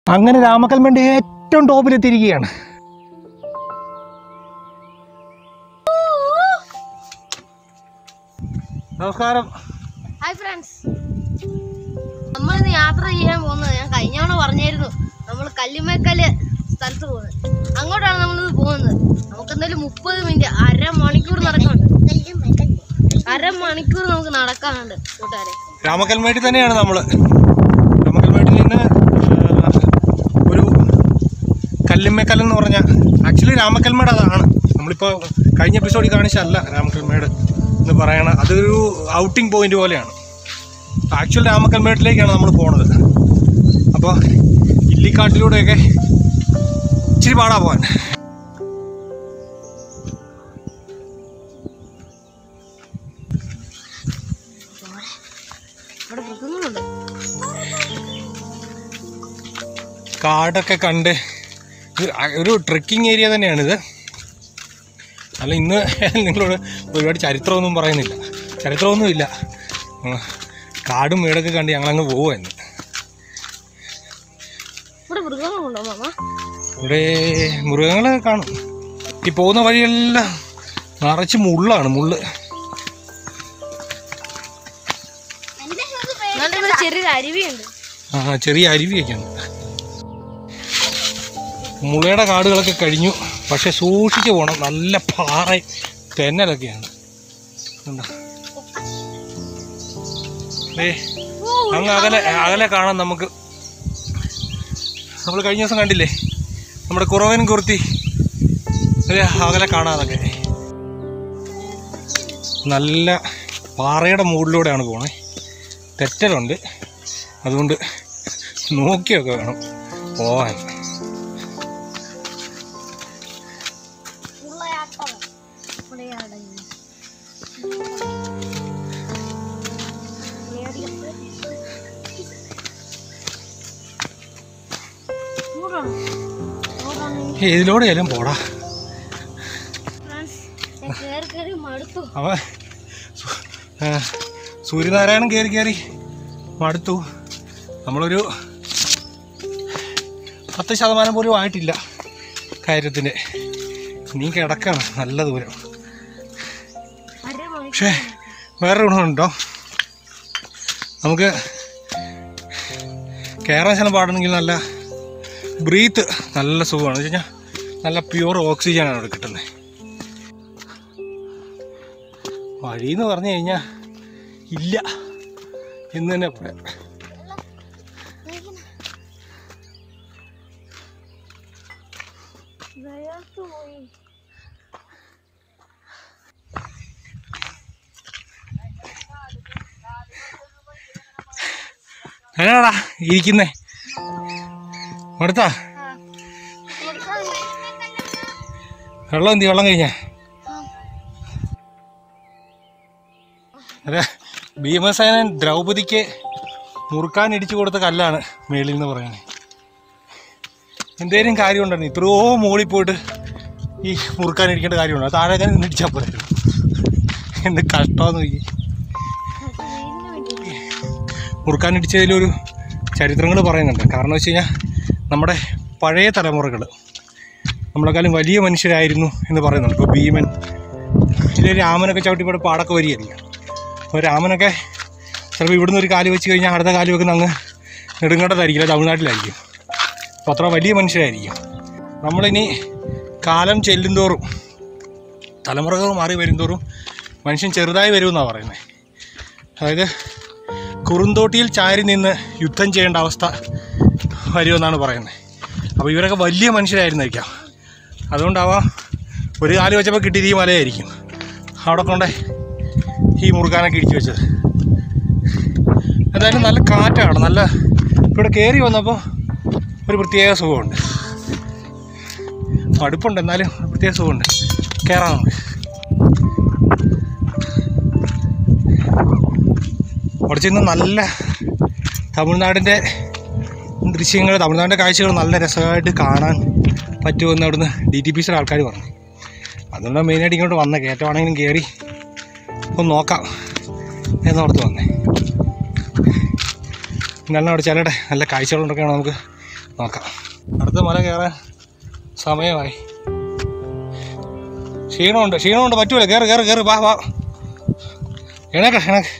അങ്ങനെ രാമക്കൽമേട് ഏറ്റവും ടോപ്പിലെത്തിയിരിക്കുകയാണ് നമസ്കാരം ഹായ് ഫ്രണ്ട്സ് നമ്മൾ ഇന്ന് യാത്ര ചെയ്യാൻ പോകുന്നത് ഞാൻ കഴിഞ്ഞ തവണ പറഞ്ഞായിരുന്നു നമ്മൾ കല്ലുമേക്കല് സ്ഥലത്ത് പോകുന്നത് അങ്ങോട്ടാണ് നമ്മളിത് പോകുന്നത് നമുക്ക് എന്തായാലും മുപ്പത് മിനിറ്റ് അരമണിക്കൂർ നടക്കാനുണ്ട് അരമണിക്കൂർ നമുക്ക് നടക്കാനുണ്ട് കൂട്ടുകാരെ രാമക്കൽമേട്ടിൽ തന്നെയാണ് നമ്മൾ രാമക്കൽമേട്ടിൽ നിന്ന് ആ, ഒരു കല്ലുമ്മേക്കൽ എന്ന് പറഞ്ഞ ആക്ച്വലി രാമക്കൽമേട് അതാണ് നമ്മളിപ്പോൾ കഴിഞ്ഞ എപ്പിസോഡിൽ കാണിച്ചല്ല രാമക്കൽമേട് എന്ന് പറയണ അതൊരു ഔട്ടിംഗ് പോയിന്റ് പോലെയാണ് ആക്ച്വൽ രാമക്കൽമേട്ടിലേക്കാണ് നമ്മൾ പോണത് അപ്പോൾ ഇല്ലിക്കാട്ടിലൂടെയൊക്കെ ഇച്ചിരി പാടാ പോകാൻ അവിടെ മൃഗങ്ങളുണ്ട് കാടൊക്കെ കണ്ട് ഇത് ഒരു ട്രെക്കിംഗ് ഏരിയ തന്നെയാണിത് അല്ല ഇന്ന് നിങ്ങളോട് ഒരുപാട് ചരിത്രമൊന്നും പറയുന്നില്ല ചരിത്രമൊന്നുമില്ല ഉം. കാടും വീടൊക്കെ കണ്ട് ഞങ്ങളങ്ങ് പോവുമായിരുന്നു ഇവിടെ മൃഗങ്ങളുണ്ടോ മാമ ഇവിടെ മൃഗങ്ങളെ കാണും ഈ പോകുന്ന വഴിയെല്ലാം നിറച്ച് മുള്ളാണ് മുള്ള് നല്ല ഇവിടെ ചെറിയൊരു അരുവിയുണ്ട് ആ ചെറിയ അരുവിയൊക്കെയാണ് മുളയുടെ കാടുകളൊക്കെ കഴിഞ്ഞു പക്ഷെ സൂക്ഷിച്ച് പോകണം നല്ല പാറ തെന്നലൊക്കെയാണ് കണ്ടോ? ദേ, അങ്ങ് അകലെ അകലെ കാണാം നമുക്ക് നമ്മൾ കഴിഞ്ഞ ദിവസം കണ്ടില്ലേ നമ്മുടെ കുറവൻ കുർത്തി ദേ, അകലെ കാണാം അതൊക്കെ നല്ല പാറയുടെ മുകളിലൂടെയാണ് പോണേ തെറ്റലുണ്ട് അതുകൊണ്ട് നോക്കിയൊക്കെ വേണം പോവാൻ ഏയ്, ഇതിലൂടെ ആയാലും പോടാ ഞാൻ കേറി കേറി മടുത്തു അവ സു- ആ, സൂര്യനാരായണൻ കയറി കയറി മടുത്തു നമ്മളൊരു പത്ത് ശതമാനം പോലും ആയിട്ടില്ല കാര്യത്തിന് നീ കിടക്കണം നല്ല ദൂരം അരമണിക്കൂർ പക്ഷേ വേറെ ഗുണമുണ്ടോ നമുക്ക് കയറാൻ ചില പാടണമെങ്കിൽ നല്ല ബ്രീത്ത് നല്ല സുഖമാണ് എന്ന് വെച്ച് കഴിഞ്ഞാൽ നല്ല പ്യുവർ ഓക്സിജനാണ് അവിടെ കിട്ടുന്നത് വഴി എന്ന് പറഞ്ഞു കഴിഞ്ഞാൽ ഇല്ല എന്ന് തന്നെ പറയാം ദയാത്ത് പോയി എന്നാടാ ഇരിക്കുന്നേ അടുത്താ വെള്ളം എന്തി വെള്ളം കഴിഞ്ഞാ അതെ ഭീമസേനൻ ദ്രൗപദിക്ക് മുറുക്കാൻ ഇടിച്ചു കൊടുത്ത കല്ലാണ് മേളിൽ എന്ന് പറയുന്നത് എന്തേലും കാര്യമുണ്ടായിരുന്നു ഇത്രയോ മുകളിൽ പോയിട്ട് ഈ മുറുക്കാൻ ഇരിക്കേണ്ട കാര്യമുണ്ടോ താഴെ തന്നെ നിന്നിടിച്ചാൽ പോരായിരുന്നു എന്ത് കഷ്ടമെന്ന് നോക്കി മുറുക്കാൻ ഇടിച്ചതിലൊരു ചരിത്രങ്ങൾ പറയുന്നുണ്ട് കാരണം വെച്ച് കഴിഞ്ഞാൽ നമ്മുടെ പഴയ തലമുറകൾ നമ്മളെക്കാളും വലിയ മനുഷ്യരായിരുന്നു എന്ന് പറയുന്നുണ്ട് ഇപ്പോൾ ഭീമൻ ഇതിൽ രാമനൊക്കെ ചവിട്ടിപ്പോടെ പാടൊക്കെ വരികയല്ലേ അപ്പോൾ രാമനൊക്കെ ചിലപ്പോൾ ഇവിടുന്ന് ഒരു കാല് വെച്ച് കഴിഞ്ഞാൽ അടുത്ത കാല് വെക്കുന്ന അങ്ങ് നെടുങ്കണ്ടത്തായിരിക്കില്ല തമിഴ്നാട്ടിലായിരിക്കും അപ്പോൾ അത്ര വലിയ മനുഷ്യരായിരിക്കും നമ്മളിനി കാലം ചെല്ലുന്തോറും തലമുറകൾ മാറി വരുന്തോറും മനുഷ്യൻ ചെറുതായി വരുമെന്നാണ് പറയുന്നത് അതായത് കുറുന്തോട്ടിയിൽ ചാരി നിന്ന് യുദ്ധം ചെയ്യേണ്ട അവസ്ഥ വരുമെന്നാണ് പറയുന്നത് അപ്പോൾ ഇവരൊക്കെ വലിയ മനുഷ്യരായിരുന്നിരിക്കാം അതുകൊണ്ടാവാം ഒരു കാല് വെച്ചപ്പോൾ കിട്ടിയത് ഈ മലയായിരിക്കും അവിടെ കൊണ്ടേ ഈ മുറുക്കാനൊക്കെ ഇടിച്ചു വെച്ചത് എന്തായാലും നല്ല കാറ്റാണ് നല്ല ഇവിടെ കയറി വന്നപ്പോൾ ഒരു പ്രത്യേക സുഖമുണ്ട് മടുപ്പുണ്ട് എന്നാലും ഒരു പ്രത്യേക സുഖമുണ്ട് കയറാം നമുക്ക് അവിടെ ചെന്ന് നല്ല തമിഴ്നാടിൻ്റെ ദൃശ്യങ്ങൾ തമിഴ്നാടിൻ്റെ കാഴ്ചകൾ നല്ല രസമായിട്ട് കാണാൻ പറ്റുമെന്ന് അവിടുന്ന് ഡി ടി പി സിയുടെ ആൾക്കാർ പറഞ്ഞു അതുകൊണ്ടാണ് മെയിനായിട്ട് ഇങ്ങോട്ട് വന്ന കയറ്റമാണെങ്കിലും കയറി ഒന്ന് നോക്കാം എന്നോർത്ത് വന്നേ എന്നാലും അവിടെ ചിലയുടെ നല്ല കാഴ്ചകളുണ്ടൊക്കെയാണ് നമുക്ക് നോക്കാം അടുത്ത മല കയറാൻ സമയമായി ക്ഷീണമുണ്ട് ക്ഷീണമുണ്ട് പറ്റൂല കയറി കയറി കയറി വാ വാ എണക്ക എണക്ക്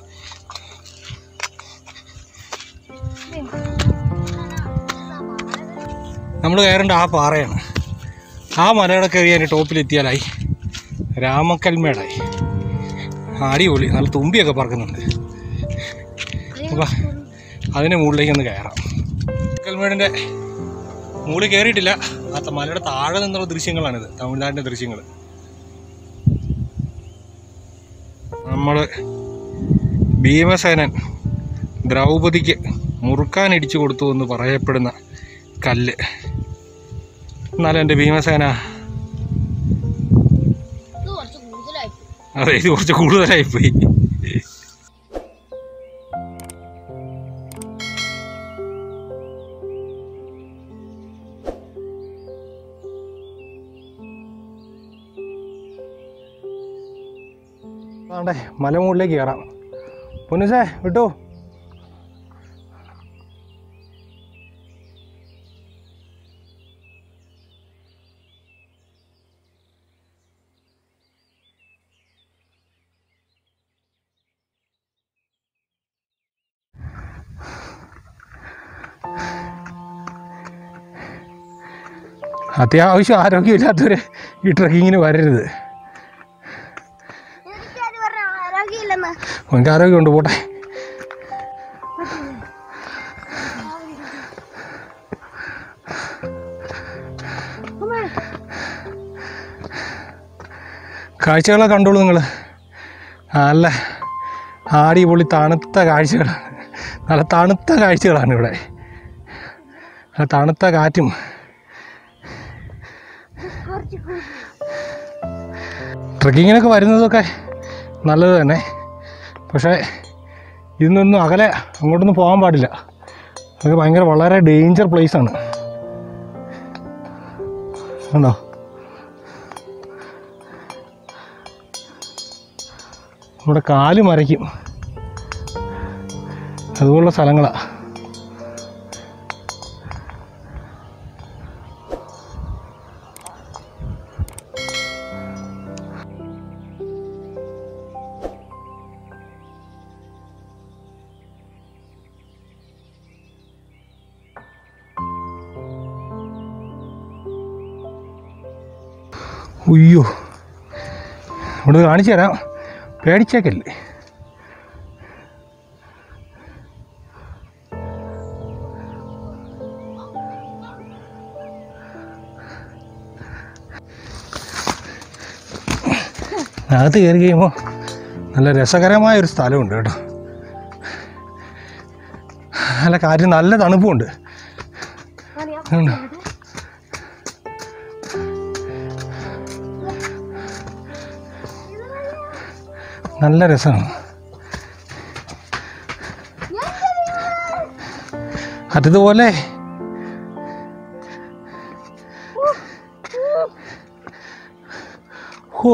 നമ്മൾ കയറേണ്ട ആ പാറയാണ് ആ മലയുടെ കയറി അതിൻ്റെ ടോപ്പിലെത്തിയാലായി രാമക്കൽമേടായി അടിപൊളി നല്ല തുമ്പിയൊക്കെ പറക്കുന്നുണ്ട് അപ്പം അതിൻ്റെ മുകളിലേക്ക് ഒന്ന് കയറാം കൽമേടിൻ്റെ മുകളിൽ കയറിയിട്ടില്ല ആ ത- മലയുടെ താഴെ നിന്നുള്ള ദൃശ്യങ്ങളാണിത് തമിഴ്നാടിൻ്റെ ദൃശ്യങ്ങൾ നമ്മൾ ഭീമസേനൻ ദ്രൗപദിക്ക് മുറുക്കാൻ ഇടിച്ചു കൊടുത്തു എന്ന് പറയപ്പെടുന്ന കല്ല് എന്നാലും എൻ്റെ ഭീമസേന ഇത് കുറച്ച് കൂടുതലായി അതെ ഇത് കുറച്ച് കൂടുതലായിപ്പോയി ആണ്ടേ മലമുകളിലേക്ക് കയറാം പൊന്നുസേ വിട്ടു അത്യാവശ്യം ആരോഗ്യമില്ലാത്തവർ ഈ ട്രക്കിങ്ങിന് വരരുത് എനിക്കത് പറഞ്ഞ ആരോഗ്യമില്ലെന്ന് അവർക്ക് ആരോഗ്യമുണ്ട് പോട്ടെ കാഴ്ചകളെ കണ്ടോളൂ നിങ്ങൾ നല്ല ആടിപൊളി തണുത്ത കാഴ്ചകളാണ് നല്ല തണുത്ത കാഴ്ചകളാണ് ഇവിടെ നല്ല തണുത്ത കാറ്റും ട്രക്കിങ്ങിനൊക്കെ വരുന്നതൊക്കെ നല്ലത് തന്നെ പക്ഷേ ഇതിനൊന്നും അകലെ അങ്ങോട്ടൊന്നും പോകാൻ പാടില്ല അതൊക്കെ ഭയങ്കര വളരെ ഡേഞ്ചർ പ്ലേസ് ആണ് ഉണ്ടോ നമ്മുടെ കാല് മരയ്ക്കും അതുപോലുള്ള സ്ഥലങ്ങളാണ് ഉയ്യോ ഇവിടെ കാണിച്ചു തരാം പേടിച്ചേക്കല്ലേ അകത്ത് കയറി കഴിയുമ്പോൾ നല്ല രസകരമായ ഒരു സ്ഥലമുണ്ട് കേട്ടോ നല്ല കാര്യം നല്ല തണുപ്പുമുണ്ട് ഉണ്ടോ? നല്ല രസമാണ് അതുപോലെ ഹോ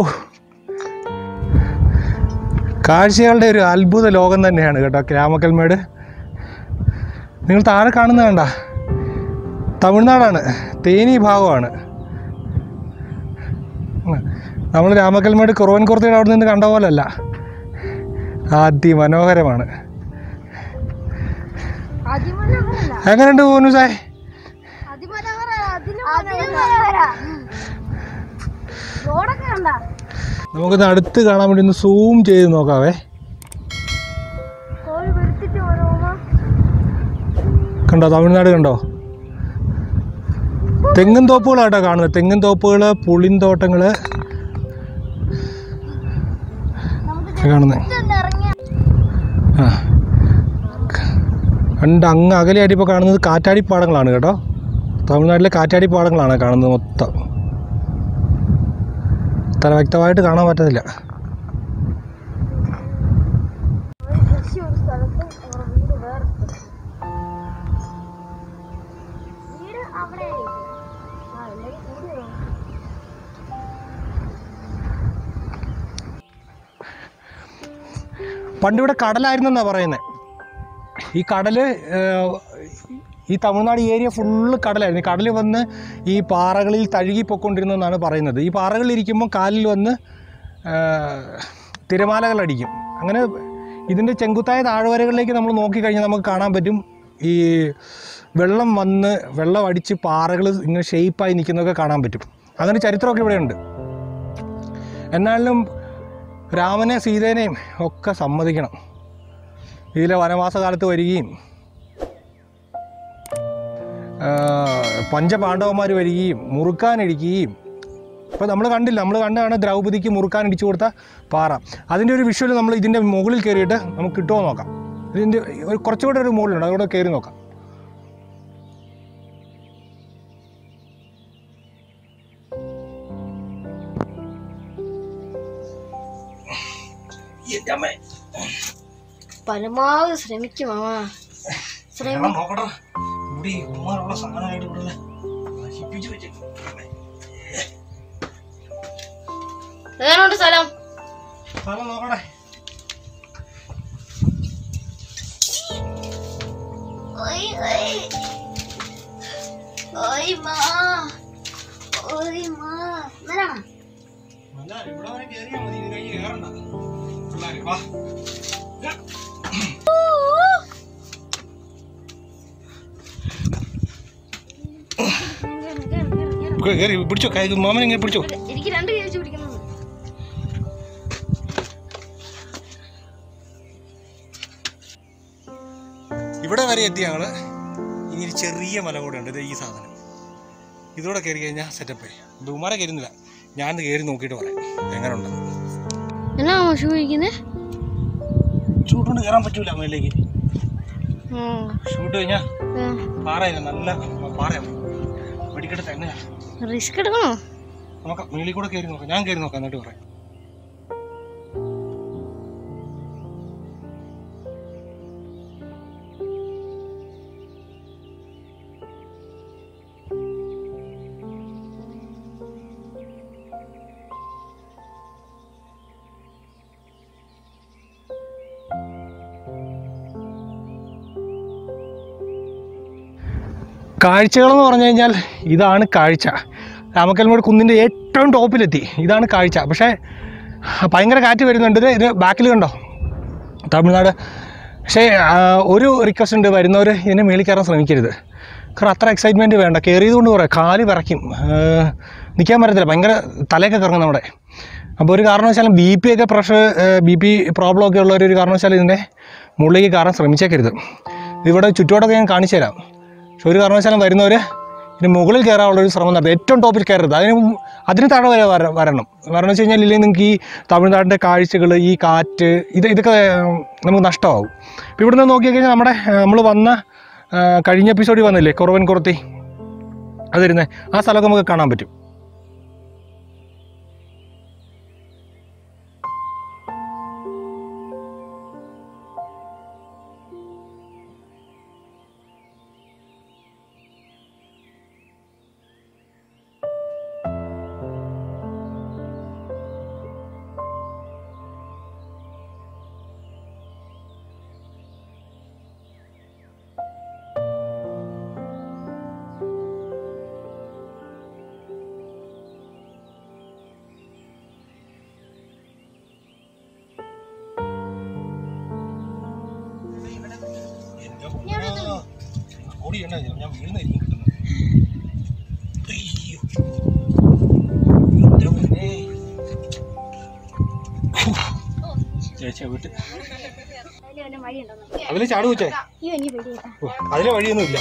കാഴ്ചകളുടെ ഒരു അത്ഭുത ലോകം തന്നെയാണ് കേട്ടോ രാമക്കൽമേട് നിങ്ങൾ താഴെ കാണുന്നത് കണ്ട തമിഴ്നാടാണ് തേനി ഭാഗമാണ് നമ്മൾ രാമക്കൽമേട് കുറവൻ കുർത്തിയുടെ അവിടെ നിന്ന് കണ്ട പോലല്ല അതിമനോഹരമാണ് അതിമനോഹരല്ല എങ്ങനെയുണ്ട് പോനുസേ അതിമനോഹര അതിമനോഹര റോഡൊക്കെ കണ്ട നമുക്കിത് അടുത്ത് കാണാൻ വേണ്ടി ഒന്ന് സൂം ചെയ്ത് നോക്കാവേ കോഴി വെളുത്തിട്ട് ഓരോമ കണ്ടോ തമിഴ്നാട് കണ്ടോ തെങ്ങും തോപ്പുകളാട്ടോ കാണുന്നത് തെങ്ങും തോപ്പുകൾ പുളിന്തോട്ടങ്ങൾ നമുക്ക് കാണുന്നത് ഇറങ്ങിയ ആ കണ്ട് അങ്ങ് അകലെയായിട്ട് ഇപ്പോൾ കാണുന്നത് കാറ്റാടിപ്പാടങ്ങളാണ് കേട്ടോ തമിഴ്നാട്ടിലെ കാറ്റാടിപ്പാടങ്ങളാണ് കാണുന്നത് മൊത്തം അത്ര വ്യക്തമായിട്ട് കാണാൻ പറ്റത്തില്ല കൃഷി ഒരു സ്ഥലത്ത് അവരുടെ വീട് വേറെ വീട് അവിടെ ആ അല്ലെങ്കിൽ കൂടുതലാണ് പണ്ടിവിടെ കടലായിരുന്നെന്നാണ് പറയുന്നത് ഈ കടല് ഏഹ്, ഈ തമിഴ്നാട് ഏരിയ ഫുള്ള് കടലായിരുന്നു ഈ കടൽ വന്ന് ഈ പാറകളിൽ തഴുകി പൊയ്ക്കൊണ്ടിരുന്നെന്നാണ് പറയുന്നത് ഈ പാറകളിൽ ഇരിക്കുമ്പോൾ കാലിൽ വന്ന് ആ, തിരമാലകൾ അടിക്കും അങ്ങനെ ഇതിൻ്റെ ചെങ്കുത്തായ താഴ്വരകളിലേക്ക് നമ്മൾ നോക്കിക്കഴിഞ്ഞാൽ നമുക്ക് കാണാൻ പറ്റും ഈ വെള്ളം വന്ന് വെള്ളം അടിച്ച് പാറകൾ ഇങ്ങനെ ഷേപ്പായി നിൽക്കുന്നതൊക്കെ കാണാൻ പറ്റും അങ്ങനെ ചരിത്രമൊക്കെ ഇവിടെയുണ്ട് എന്നാലും രാമനെ സീതേനെയും ഒക്കെ സമ്മതിക്കണം ഇതിലെ വനവാസകാലത്ത് വരികയും ആ, പഞ്ചപാണ്ഡവന്മാർ വരികയും മുറുക്കാനിടിക്കുകയും ഇപ്പോൾ നമ്മൾ കണ്ടില്ല നമ്മൾ കണ്ടാണ് ദ്രൗപദിക്ക് മുറുക്കാൻ ഇടിച്ചു കൊടുത്ത പാറ അതിൻ്റെ ഒരു വിഷ്വൽ നമ്മൾ ഇതിൻ്റെ മുകളിൽ കയറിയിട്ട് നമുക്ക് കിട്ടുമോ നോക്കാം ഇതിൻ്റെ ഒരു കുറച്ചുകൂടെ ഒരു മുകളിലുണ്ട് അതുകൂടെ കയറി നോക്കാം പരമാവധി ശ്രമിക്കും മാമ ശ്രമി നോക്കട്ടെ ഇവിടെ ഉമ്മാനുള്ള സാധനമായിട്ട് ഇവിടെ നശിപ്പിച്ചു വെച്ചേക്കും എങ്ങനെയുണ്ട് സ്ഥലം സ്ഥലം നോക്കട്ടെ ഓയ് ഓയ് ഓയ് മാ ഓയ് മാ നല്ലതാണോ അല്ല ഇവിടെ വരെ കയറിയാൽ മതി ഇത് കഴിഞ്ഞ് കയറണ്ട പിള്ളേര് വാ കയറി പിടിച്ചോ കൈ മാമൻ ഇങ്ങനെ പിടിച്ചോ എനിക്ക് രണ്ട് കൈ വെച്ച് പിടിക്കുന്നത് ഇവിടെ വരെ എത്തി ഞങ്ങൾ ഇനി ഒരു ചെറിയ മല കൂടെ ഉണ്ട് ഇത് ഈ സാധനം ഇതോടെ കയറി കഴിഞ്ഞാൽ സെറ്റപ്പ് ബഹുമാരെ കയറുന്നില്ല ഞാൻ കയറി നോക്കിയിട്ട് പറയാം എങ്ങനെ ഉണ്ടെന്ന് എന്നാ ഷൂ കഴിക്കുന്നത് ചൂട്ടുകൊണ്ട് കയറാൻ പറ്റൂല മേലേക്ക് ഷൂട്ട് കഴിഞ്ഞാൽ പാറയില്ല നല്ല പാറയാണ് വെടിക്കെട്ട് തന്നെ റിസ്ക് എടുക്കണോ നോക്കാം മേളിൽ കൂടെ കയറി നോക്കാം ഞാൻ കയറി നോക്കാം എന്നിട്ട് പറയാം കാഴ്ചകളെന്ന് പറഞ്ഞു കഴിഞ്ഞാൽ ഇതാണ് കാഴ്ച രാമക്കൽമൂട് കുന്നിൻ്റെ ഏറ്റവും ടോപ്പിലെത്തി ഇതാണ് കാഴ്ച പക്ഷേ ഭയങ്കര കാറ്റ് വരുന്നുണ്ട് ഇത് ഇത് ബാക്കിൽ കണ്ടോ തമിഴ്നാട് പക്ഷേ ആ, ഒരു റിക്വസ്റ്റ് ഉണ്ട് വരുന്നവർ ഇതിനെ മേളിൽ കയറാൻ ശ്രമിക്കരുത് കാരണം അത്ര എക്സൈറ്റ്മെൻറ്റ് വേണ്ട കയറിയത് കൊണ്ട് പറയാം കാല് വിറയ്ക്കും നിൽക്കാൻ പറ്റത്തില്ല ഭയങ്കര തലയൊക്കെ കറങ്ങും നമ്മുടെ അപ്പോൾ ഒരു കാരണവശാലും ബി പി ഒക്കെ പ്രഷർ ബി പി പ്രോബ്ലം ഒക്കെ ഉള്ളവർ ഒരു കാരണവശാലും ഇതിൻ്റെ മുകളിലേക്ക് കയറാൻ ശ്രമിച്ചേക്കരുത് ഇവിടെ ചുറ്റോടൊക്കെ ഞാൻ കാണിച്ചു തരാം പക്ഷെ ഒരു കാരണവശാലും വരുന്നവർ ഇതിന് മുകളിൽ കയറാനുള്ളൊരു ശ്രമം നടത്തും ഏറ്റവും ടോപ്പിൽ കയറരുത് അതിന് മുമ്പ് അതിന് താഴെ വരെ വര വരണം കാരണം വെച്ച് കഴിഞ്ഞാൽ ഇല്ലെങ്കിൽ നിങ്ങൾക്ക് ഈ തമിഴ്നാടിൻ്റെ കാഴ്ചകൾ ഈ കാറ്റ് ഇത് ഇതൊക്കെ ഉം, നമുക്ക് നഷ്ടമാവും ഇപ്പോൾ ഇവിടെ നിന്ന് നോക്കിക്കഴിഞ്ഞാൽ നമ്മുടെ നമ്മൾ വന്ന ആ, കഴിഞ്ഞ എപ്പിസോഡിൽ വന്നില്ലേ കുറവൻ കുറത്തി അതിരുന്നേ ആ സ്ഥലമൊക്കെ നമുക്ക് കാണാൻ പറ്റും ഓടി ഞാൻ വീഴുന്നായിരിക്കും കിട്ടുന്നത് അയ്യോ ചേച്ചിയാ വീട്ട് അതിൽ ചാട് വെച്ചേ ഓ, അതിലെ വഴിയൊന്നുമില്ല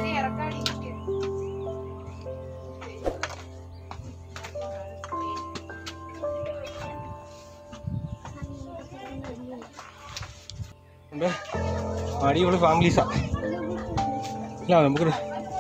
ഉണ്ട് അടിപൊളി ഫാമിലീസാ ഇല്ല നമുക്ക്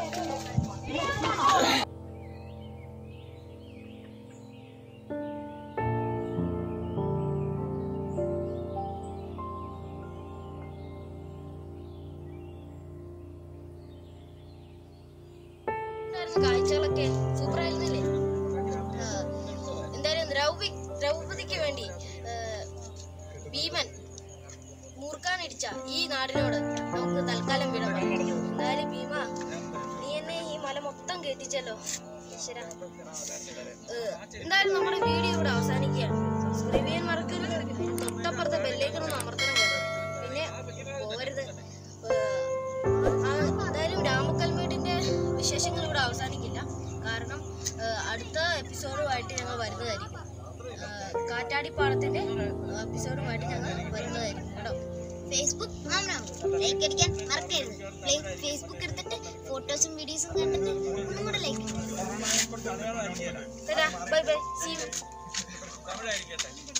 കാഴ്ചകളൊക്കെ സൂപ്പർ ആയിരുന്നില്ലേ ആ, എന്തായാലും ദ്രൗപി ദ്രൗപദിക്ക് വേണ്ടി ആ, ഭീമൻ മൂർഖാനിടിച്ച ഈ നാടിനോട് നമുക്ക് തൽക്കാലം വിട പറയാം എന്തായാലും ഭീമ പറ്റിച്ചല്ലോ ഈശ്വരാ. ഏഹ്, എന്തായാലും നമ്മുടെ വീഡിയോ ഇവിടെ അവസാനിക്കുകയാണ് സബ്സ്ക്രൈബ് ചെയ്യാൻ മറക്കരുത് പിന്നെ തൊട്ടപ്പുറത്തെ ബെല്ലേക്കൊന്നും അമർത്തണം കേട്ടോ. പിന്നെ പോകരുത് ഏഹ്, ആ, എന്തായാലും രാമക്കൽമേട്ടിന്റെ വിശേഷങ്ങൾ ഇവിടെ അവസാനിക്കില്ല കാരണം ഏഹ്, അടുത്ത എപ്പിസോഡുമായിട്ട് ഞങ്ങൾ വരുന്നതായിരിക്കും ഏഹ്, കാറ്റാടിപ്പാടത്തിന്റെ എപ്പിസോഡുമായിട്ട് ഞങ്ങൾ വരുന്നതായിരിക്കും കേട്ടോ ഫേസ്ബുക്ക് ലൈക്ക് അടിക്കാൻ മറക്കരുത് പ്ലേ- ഫേസ്ബുക്ക് എടുത്തിട്ട് ഫോട്ടോസും വീഡിയോസും കണ്ടിട്ട് ഒന്നും കൂടെ like bye bye see U